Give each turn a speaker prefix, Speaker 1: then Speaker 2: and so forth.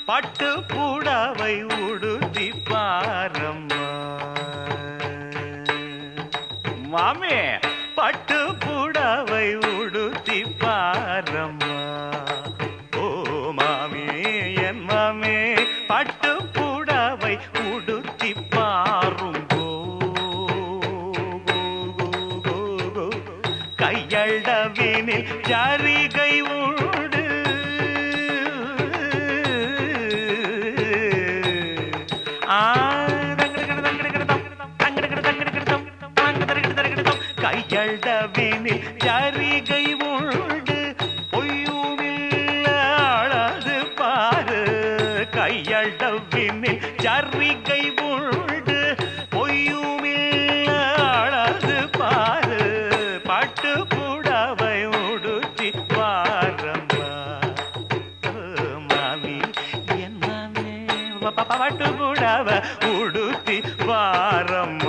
Speaker 1: பட்டு புடவை உடுத்தி பாரம்மா மாமே பட்டு புடவை உடுத்தி பாரம்மா ஓ மாமி என் மாமே பட்டு புடவை உடுத்தி பாருங்கோ கையளவினில் ஜரிகை உண்டு ஆ, தங்கடகட, தங்கடகடதம், தங்கடகட, தங்கடகடதம், தங்கடகட, தங்கடகடதம். கையளவினில் ஜரிகை உண்டு பொய்யுமில்ல அழகு பாரு கையளவினில் ஜரிகை உண்டு பொய்யுமில்ல அழகு பாரு பட்டு புடவை உடுத்தி பாரம்மா மாமி என் மாமே பட்டு புடவை உடுத்தி பாரம்மா